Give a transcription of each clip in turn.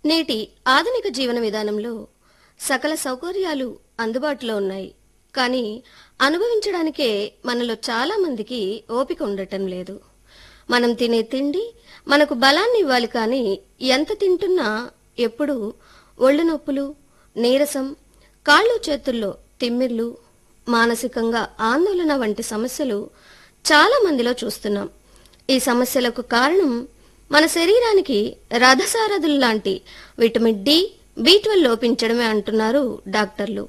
నేటి ఆధునిక జీవన విధానంలో సకల సౌకర్యాలు అందుబాటులో ఉన్నాయి కానీ అనుభవించడానికే మనలో చాలా మందికి ఓపిక ఉండటం లేదు మనం తినే తిండి మనకు బలాన్ని ఇవ్వాలి కానీ ఎంత తింటున్నా ఎప్పుడు ఒళ్ళు నొప్పులు నీరసం కాళ్ళు చేతుల్లో తిమ్మిర్లు మానసికంగా ఆందోళన వంటి సమస్యలు చాలా మందిలో చూస్తున్నాం ఈ సమస్యలకు కారణం మన శరీరానికి రథసారథులు లాంటి విటమిన్ డి బి లోపించడమే అంటున్నారు డాక్టర్లు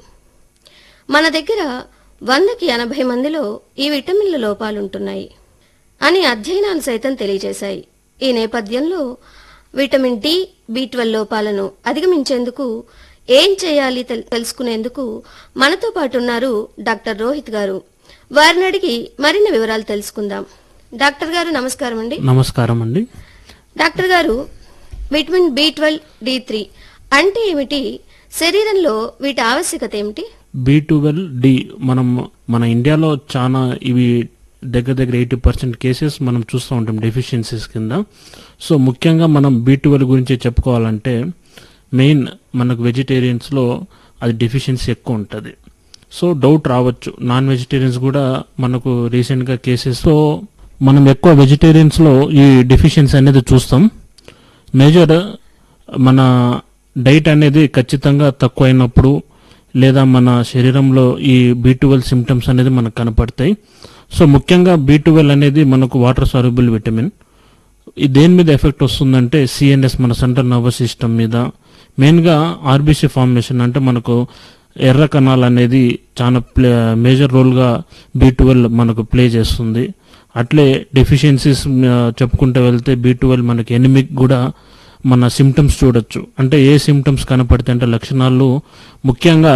మన దగ్గర వందకి ఎనభై మందిలో ఈ విటమిన్ల లోపాలుంటున్నాయి అని అధ్యయనాలు సైతం తెలియజేశాయి ఈ నేపథ్యంలో విటమిన్ డి బి లోపాలను అధిగమించేందుకు ఏం చేయాలి తెల్- తెలుసుకునేందుకు మనతో పాటు ఉన్నారు డాక్టర్ రోహిత్ గారు వారిని అడిగి మరిన్ని వివరాలు తెలుసుకుందాం డాక్టర్ గారు నమస్కారం అండి నమస్కారం అండి డాక్టర్ గారు vitamin B twelve D three అంటే ఏమిటి శరీరంలో వీటి ఆవశ్యకత ఏమిటి బి ట్వెల్వ్ డి మనం మన ఇండియాలో చాలా ఇవి దగ్గర దగ్గర ఎయిటీ పర్సెంట్ కేసెస్ మనం చూస్తూ ఉంటాం డెఫిషియన్సీస్ కింద సో ముఖ్యంగా మనం బి ట్వెల్వ్ గురించి చెప్పుకోవాలంటే మెయిన్ మనకు వెజిటేరియన్స్లో అది డెఫిషియన్సీ ఎక్కువ ఉంటుంది సో డౌట్ రావచ్చు నాన్ వెజిటేరియన్స్ కూడా మనకు రీసెంట్గా కేసెస్ సో మనం ఎక్కువ వెజిటేరియన్స్లో ఈ డెఫిషియన్సీ అనేది చూస్తాం మేజర్ మన డైట్ అనేది ఖచ్చితంగా తక్కువైనప్పుడు లేదా మన శరీరంలో ఈ బీ ట్వెల్వ్ సిమ్టమ్స్ అనేది మనకు కనపడతాయి సో ముఖ్యంగా బీ ట్వెల్వ్ అనేది మనకు వాటర్ సాల్యుబుల్ విటమిన్ ఇది దేని మీద ఎఫెక్ట్ వస్తుందంటే సిఎన్ఎస్ మన సెంట్రల్ నర్వస్ సిస్టమ్ మీద మెయిన్గా ఆర్బీసీ ఫార్మేషన్ అంటే మనకు ఎర్ర కణాలు అనేది చాలా ప్లే మేజర్ రోల్గా బీ ట్వెల్వ్ మనకు ప్లే చేస్తుంది అట్లే డెఫిషియన్సీస్ చెప్పుకుంటూ వెళ్తే బీ ట్వెల్వ్ మనకి ఎనిమిక్ కూడా మన సిమ్టమ్స్ చూడొచ్చు అంటే ఏ సిమ్టమ్స్ కనపడతాయి అంటే లక్షణాలు ముఖ్యంగా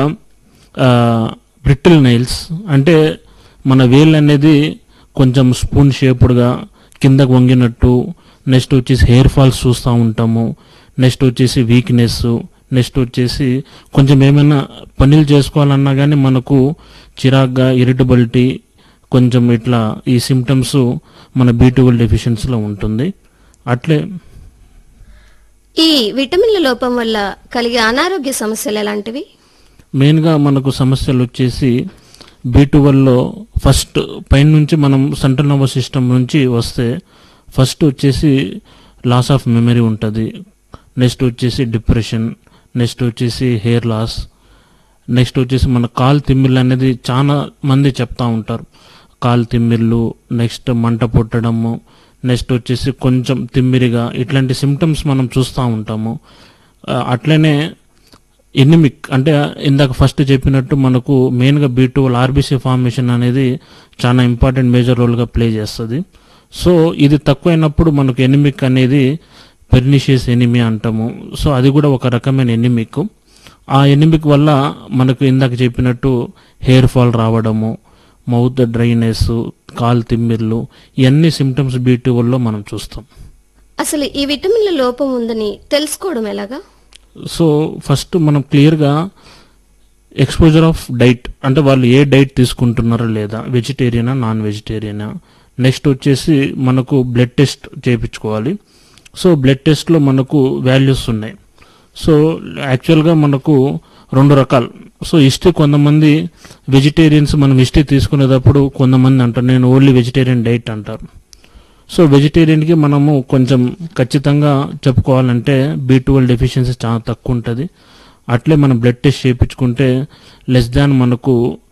బ్రిటిల్ నైల్స్ అంటే మన వేలు అనేది కొంచెం స్పూన్ షేప్డ్గా కిందకు వంగినట్టు నెక్స్ట్ వచ్చేసి హెయిర్ ఫాల్స్ చూస్తూ ఉంటాము నెక్స్ట్ వచ్చేసి వీక్నెస్ నెక్స్ట్ వచ్చేసి కొంచెం ఏమైనా పనులు చేసుకోవాలన్నా కానీ మనకు చిరాగ్గా ఇరిటబిలిటీ కొంచెం ఇట్లా ఈ సిమ్టమ్స్ మన బీటువల్ డెఫిషియన్సీలో ఉంటుంది అట్లే ఈ విటమిన్ల లోపం వల్ల కలిగే అనారోగ్య సమస్యలు ఎలాంటివి మెయిన్గా మనకు సమస్యలు వచ్చేసి బీటువల్లో ఫస్ట్ పైన నుంచి మనం సెంట్రల్ నర్వస్ సిస్టమ్ నుంచి వస్తే ఫస్ట్ వచ్చేసి లాస్ ఆఫ్ మెమరీ ఉంటుంది నెక్స్ట్ వచ్చేసి డిప్రెషన్ నెక్స్ట్ వచ్చేసి హెయిర్ లాస్ నెక్స్ట్ వచ్చేసి మన కాలు తిమ్మిర్లు అనేది చాలా మంది చెప్తా ఉంటారు కాలు తిమ్మిర్లు నెక్స్ట్ మంట పుట్టడము నెక్స్ట్ వచ్చేసి కొంచెం తిమ్మిరిగా ఇట్లాంటి సిమ్టమ్స్ మనం చూస్తూ ఉంటాము ఆ, అట్లనే ఎనిమిక్ అంటే ఇందాక ఫస్ట్ చెప్పినట్టు మనకు మెయిన్గా బీ టూ ఆర్బీసీ ఫార్మేషన్ అనేది చాలా ఇంపార్టెంట్ మేజర్ రోల్గా ప్లే చేస్తుంది సో ఇది తక్కువైనప్పుడు మనకు ఎనిమిక్ అనేది పెర్నిషియస్ ఎనిమి అంటాము సో అది కూడా ఒక రకమైన ఎనిమిక్ ఆ ఎనిమిక్ వల్ల మనకు ఇందాక చెప్పినట్టు హెయిర్ ఫాల్ రావడము మౌత్ డ్రైనెస్ కాలు తిమ్మిర్లు ఇవన్నీ సిమ్టమ్స్ బీ లో మనం చూస్తాం అసలు ఈ విటమిన్ల లోపం ఉందని తెలుసుకోవడం ఎలాగా సో ఫస్ట్ మనం క్లియర్గా ఎక్స్పోజర్ ఆఫ్ డైట్ అంటే వాళ్ళు ఏ డైట్ తీసుకుంటున్నారో లేదా వెజిటేరియనా నాన్ వెజిటేరియనా నెక్స్ట్ వచ్చేసి మనకు బ్లడ్ టెస్ట్ చేయించుకోవాలి సో బ్లడ్ టెస్ట్లో మనకు వాల్యూస్ ఉన్నాయి సో యాక్చువల్గా మనకు రెండు రకాలు సో హిస్టరీ కొంతమంది వెజిటేరియన్స్ మనం హిస్టరీ తీసుకునేటప్పుడు కొంతమంది అంటారు నేను ఓన్లీ వెజిటేరియన్ డైట్ అంటారు సో వెజిటేరియన్కి మనము కొంచెం ఖచ్చితంగా చెప్పుకోవాలంటే బీ ట్వెల్వ్ డెఫిషియన్సీ చాలా తక్కువ ఉంటుంది అట్లే మనం బ్లడ్ టెస్ట్ చేయించుకుంటే లెస్ దాన్ మనకు